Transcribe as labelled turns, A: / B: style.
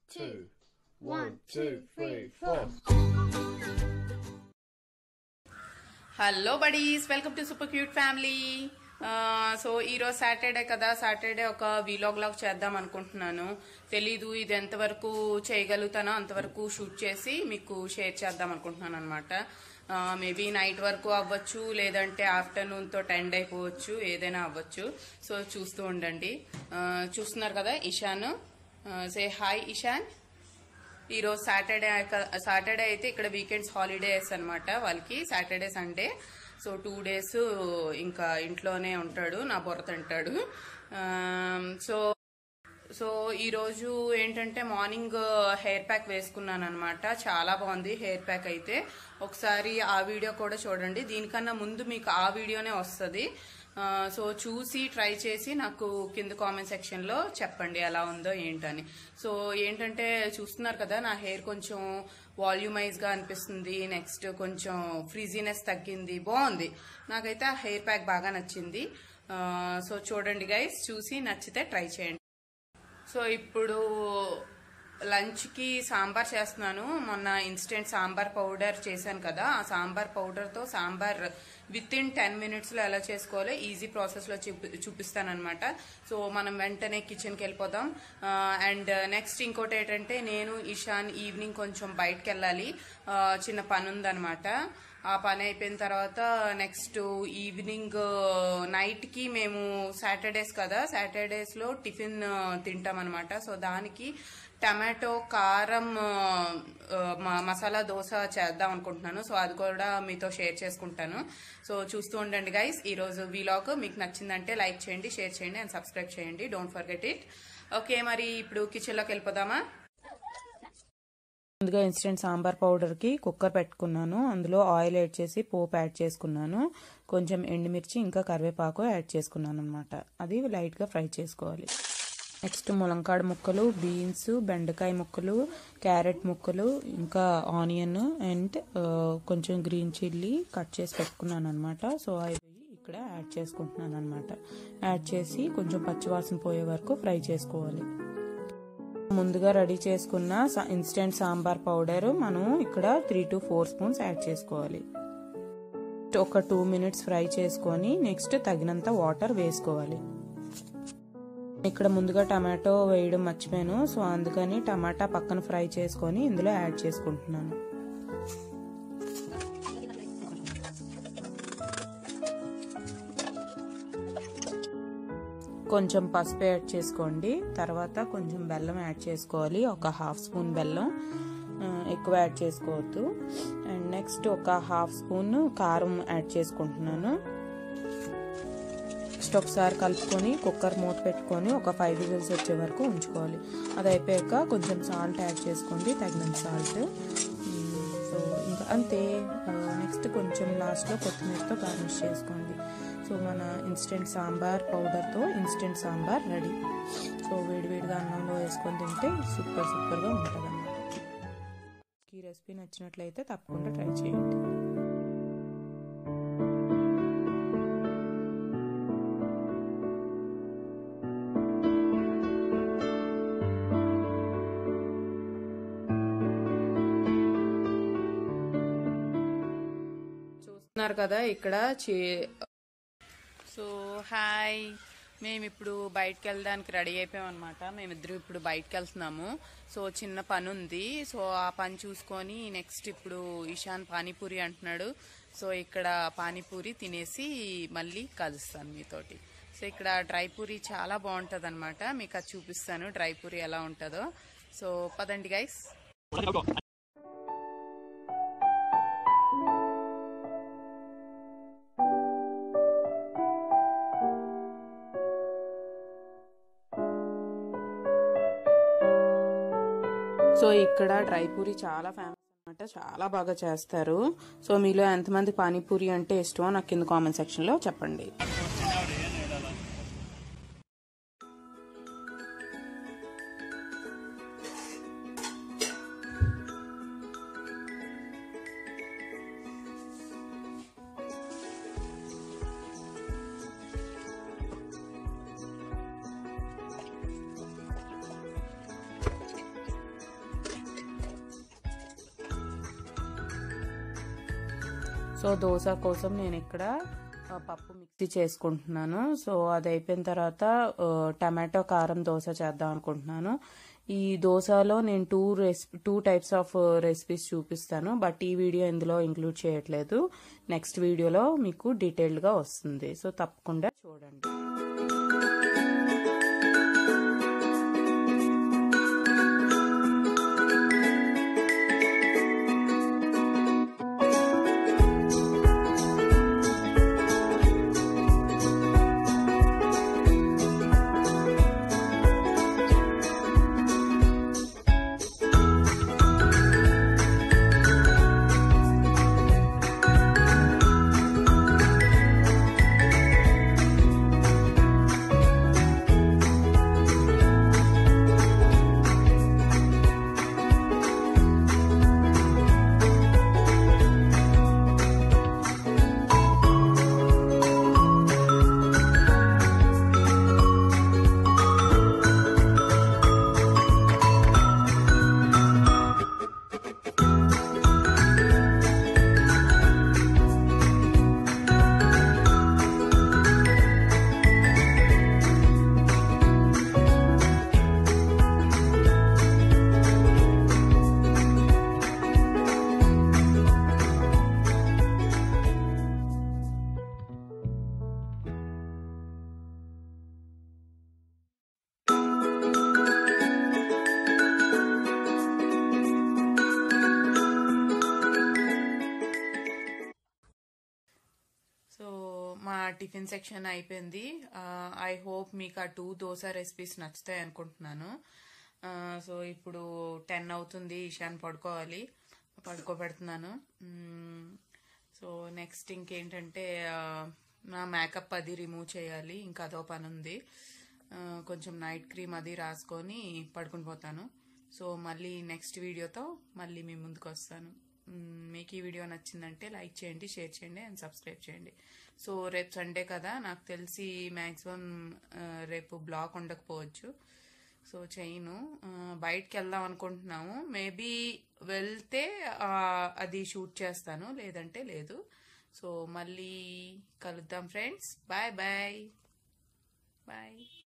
A: two. One, two, three, four.
B: Hello buddies welcome to super cute family so ఈరోజు Saturday కదా Saturday ఒక vlog log చేద్దాం అనుకుంటున్నాను తెలీదు ఇది ఎంతవరకు చేయగలుగుతానో అంతవరకు షూట్ చేసి మీకు షేర్ చేద్దాం అనుకుంటున్నాను అనమాట మేబీ నైట్ వరకు అవ్వచ్చు లేదంటే ఆఫ్టర్నూన్ తో టెండ్ అయిపోవచ్చు ఏదైనా అవ్వచ్చు సో చూస్తూ ఉండండి ఆ, చూస్తున్నారు కదా ఇషాన్ సే హాయ్ ఇషాన్ ఈ రోజు సాటర్డే సాటర్డే అయితే ఇక్కడ వీకెండ్స్ హాలిడేస్ అన్నమాట వాళ్ళకి Saturday Sunday so two days ఇంకా ఇంట్లోనే ఉంటాడు నా బుర్ర తింటాడు ఆమ్, సో సో ఈ రోజు ఏంటంటే మార్నింగ్ హెయిర్ ప్యాక్ వేసుకున్నాను అనమాట చాలా బాగుంది హెయిర్ ప్యాక్ అయితే ఒకసారి ఆ వీడియో కూడా చూడండి దీనికన్నా ముందు మీకు ఆ వీడియోనే వస్తుంది ఆ, సో చూసి ట్రై చేసి నాకు కింద కామెంట్ సెక్షన్ లో చెప్పండి ఎలా ఉందో ఏంటని సో ఏంటంటే చూస్తున్నారు కదా నా హెయిర్ కొంచెం వాల్యూమైజ్ గా అనిపిస్తుంది నెక్స్ట్ కొంచెం ఫ్రీజీనెస్ తగ్గింది బాగుంది నాకైతే ఆ హెయిర్ ప్యాక్ బాగా నచ్చింది ఆ, సో చూడండి గైస్ చూసి నచ్చితే ట్రై చేయండి సో ఇప్పుడు లంచ్ కి సాంబార్ చేస్తున్నాను మొన్న ఇన్స్టెంట్ సాంబార్ పౌడర్ చేశాను కదా ఆ సాంబార్ పౌడర్ తో sambar with in ten minutes లో ఎలా చేసుకోవాలో ఈజీ ప్రాసెస్ లో చూపి చూపిస్తాను అనమాట సో మనం వెంటనే కిచెన్ కి వెళ్ళిపోదాం అండ్ నెక్స్ట్ ఇంకోటి ఏంటంటే నేను ఇషాన్ ఈవినింగ్ కొంచెం బయటకు వెళ్ళాలి ఆ, చిన్న పని ఉందన్నమాట ఆ పని అయిపోయిన తర్వాత నెక్స్ట్ ఈవినింగ్ నైట్ కి మేము సాటర్డేస్ కదా సాటర్డేస్ లో టిఫిన్ తింటాం అనమాట సో దానికి టమాటో కారం ఆ, మ- మసాలా దోశ చేద్దాం అనుకుంటున్నాను సో అది కూడా మీతో షేర్ చేసుకుంటాను సో చూస్తూ ఉండండి గైస్ ఈ రోజు వీలాగ్ మీకు నచ్చిందంటే లైక్ చేయండి షేర్ చేయండి అండ్ సబ్స్క్రైబ్ చేయండి డోంట్ ఫర్గెట్ ఇట్ ఓకే మరి ఇప్పుడు కిచెన్ లోకి వెళ్ళిపోదామా ముందుగా ఇన్స్టెంట్ సాంబార్ పౌడర్కి కుక్కర్ పెట్టుకున్నాను అందులో ఆయిల్ యాడ్ చేసి పోపు యాడ్ చేసుకున్నాను కొంచెం ఎండుమిర్చి ఇంకా కరివేపాకు యాడ్ చేసుకున్నాను అనమాట అది లైట్గా ఫ్రై చేసుకోవాలి నెక్స్ట్ ములంకాడ ముక్కలు బీన్స్ బెండకాయ ముక్కలు క్యారెట్ ముక్కలు ఇంకా ఆనియన్ అండ్ కొంచెం గ్రీన్ చిల్లీ కట్ చేసి పెట్టుకున్నాను అనమాట సో అవి ఇక్కడ యాడ్ చేసుకుంటున్నాను అనమాట యాడ్ చేసి కొంచెం పచ్చివాసన పోయే వరకు ఫ్రై చేసుకోవాలి ముందుగా రెడీ చేసుకున్న స- ఇన్స్టెంట్ సాంబార్ పౌడర్ మనం ఇక్కడ three to four spoons add చేసుకోవాలి ఒక టూ మినిట్స్ ఫ్రై చేసుకొని నెక్స్ట్ తగినంత వాటర్ వేసుకోవాలి ఇక్కడ ముందుగా టమాటో వేయడం మర్చిపోయాను సో అందుకని టమాటా పక్కన ఫ్రై చేసుకొని ఇందులో యాడ్ చేసుకుంటున్నాను కొంచెం పసుపు యాడ్ చేసుకోండి తర్వాత కొంచెం బెల్లం యాడ్ చేసుకోవాలి ఒక హాఫ్ స్పూన్ బెల్లం ఆ, ఎక్కువ యాడ్ చేసుకోవద్దు అండ్ నెక్స్ట్ ఒక హాఫ్ స్పూన్ కారం యాడ్ చేసుకుంటున్నాను నెక్స్ట్ ఒకసారి కలుపుకొని కుక్కర్ మూత పెట్టుకొని ఒక ఫైవ్ విజిల్స్ వచ్చే వరకు ఉంచుకోవాలి అది అయిపోయాక కొంచెం సాల్ట్ యాడ్ చేసుకోండి తగినంత సాల్ట్ సో ఇంకా అంతే నెక్స్ట్ కొంచెం లాస్ట్లో కొత్తిమీరతో గార్నిష్ చేసుకోండి సో మన ఇన్స్టెంట్ సాంబార్ పౌడర్తో ఇన్స్టెంట్ సాంబార్ రెడీ సో వేడివేడిగా అన్నంలో వేసుకొని తింటే సూపర్ సూపర్గా ఉంటుంది అన్నమాట ఈ రెసిపీ నచ్చినట్లయితే తప్పకుండా ట్రై చేయండి చూస్తున్నారు కదా ఇక్కడ చే- సో హాయ్ మేము ఇప్పుడు బయటకు వెళ్ళడానికి రెడీ అయిపోయాం అనమాట మేమిద్దరం ఇప్పుడు బయటకు వెళ్తున్నాము సో చిన్న పని ఉంది సో ఆ పని చూసుకొని నెక్స్ట్ ఇప్పుడు ఇషాన్ పానీపూరి అంటున్నాడు సో ఇక్కడ పానీపూరి తినేసి మళ్ళీ కలుస్తాను మీతోటి సో ఇక్కడ డ్రై పూరి చాలా బాగుంటుంది అనమాట మీకు అది చూపిస్తాను డ్రై పూరి ఎలా ఉంటుందో సో పదండి గైస్ సో ఇక్కడ డ్రై పూరి చాలా ఫేమస్ అనమాట చాలా బాగా చేస్తారు సో మీలో ఎంతమంది పానీపూరి అంటే ఇష్టమో నాకు కింద కామెంట్ సెక్షన్ లో చెప్పండి సో దోశ కోసం నేను ఇక్కడ ఆ, పప్పు మిక్సీ చేసుకుంటున్నాను సో అది అయిపోయిన తర్వాత ఆ, టమాటో కారం దోశ చేద్దాం అనుకుంటున్నాను ఈ దోశలో నేను two recipe two types of recipes చూపిస్తాను బట్ ఈ వీడియో ఇందులో ఇంక్లూడ్ చేయట్లేదు నెక్స్ట్ వీడియోలో మీకు డీటెయిల్డ్గా వస్తుంది సో తప్పకుండా చూడండి సో మా టిఫిన్ సెక్షన్ అయిపోయింది ఐ హోప్ మీకు ఆ టూ దోశ రెసిపీస్ నచ్చుతాయి అనుకుంటున్నాను ఆ, సో ఇప్పుడు టెన్ అవుతుంది ఇషాన్ పడుకోవాలి పడుకోబెడుతున్నాను మ్మ్. సో నెక్స్ట్ ఇంకేంటంటే ఆ, నా మేకప్ అది రిమూవ్ చేయాలి ఇంకా అదో పని ఉంది ఆ, కొంచెం నైట్ క్రీమ్ అది రాసుకొని పడుకుని పోతాను సో మళ్ళీ నెక్స్ట్ వీడియోతో మళ్ళీ మీ ముందుకు వస్తాను మ్మ్, మీకు ఈ వీడియో నచ్చిందంటే లైక్ చేయండి షేర్ చేయండి అండ్ సబ్స్క్రైబ్ చేయండి సో రేపు సండే కదా నాకు తెలిసి మ్యాక్సిమం రేపు బ్లాక్ ఉండకపోవచ్చు సో చేయను ఆ, బయటికి వెళ్దాం అనుకుంటున్నాము మేబీ వెళ్తే ఆ, అది షూట్ చేస్తాను లేదంటే లేదు సో మళ్ళీ కలుద్దాం ఫ్రెండ్స్ బాయ్ బాయ్ బాయ్